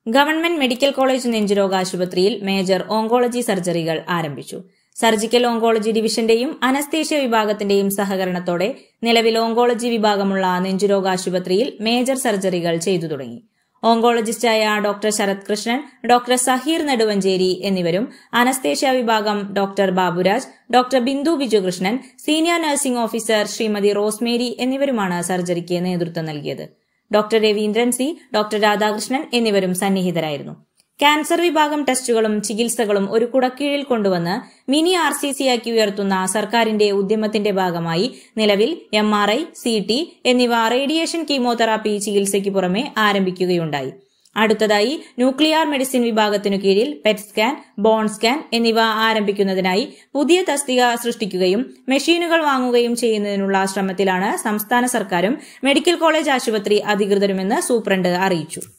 government medical college നെഞ്ചുരോഗ ആശുപത്രിയിൽ major oncology സർജറികൾ ആരംഭിച്ചു സർജിക്കൽ ഓങ്കോളജി ഡിവിഷന്റെയും അനസ്തേഷ്യ വിഭാഗത്തിന്റെയും സഹകരണത്തോടെ നിലവിൽ ഓങ്കോളജി വിഭാഗമുള്ള നെഞ്ചുരോഗ ആശുപത്രിയിൽ മേജർ സർജറികൾ ചെയ്തു തുടങ്ങി ഓങ്കോളജിസ്റ്റായ ഡോക്ടർ ശരത് കൃഷ്ണൻ ഡോക്ടർ സഹീർ നെടുവഞ്ചേരി എന്നിവരും അനസ്തേഷ്യ വിഭാഗം doctor Baburaj doctor Bindu Bijukrishnan senior nursing officer Srimathi Rosemary എന്നിവരുമാണ് സർജറിക്ക് നേതൃത്വം നൽകിയത് doctor Raveendran C doctor Radhakrishnan എന്നിവരും സന്നിഹിതരായിരുന്നു ക്യാൻസർ വിഭാഗം ടെസ്റ്റുകളും ചികിത്സകളും ഒരു കുടക്കീഴിൽ കൊണ്ടുവന്ന് മിനി ആർ സി സി ആക്കി ഉയർത്തുന്ന സർക്കാരിന്റെ ഉദ്യമത്തിന്റെ ഭാഗമായി നിലവിൽ M R I C T എന്നിവ റേഡിയേഷൻ കീമോതെറാപ്പി ചികിത്സയ്ക്ക് പുറമെ ആരംഭിക്കുകയുണ്ടായി അടുത്തതായി ന്യൂക്ലിയർ മെഡിസിൻ വിഭാഗത്തിനു കീഴിൽ പെറ്റ് സ്കാൻ ബോൺ സ്കാൻ എന്നിവ ആരംഭിക്കുന്നതിനായി പുതിയ തസ്തിക സൃഷ്ടിക്കുകയും മെഷീനുകൾ വാങ്ങുകയും ചെയ്യുന്നതിനുള്ള ശ്രമത്തിലാണ് സംസ്ഥാന സർക്കാരും മെഡിക്കൽ കോളേജ് ആശുപത്രി അധികൃതരുമെന്ന് സൂപ്രണ്ട് അറിയിച്ചു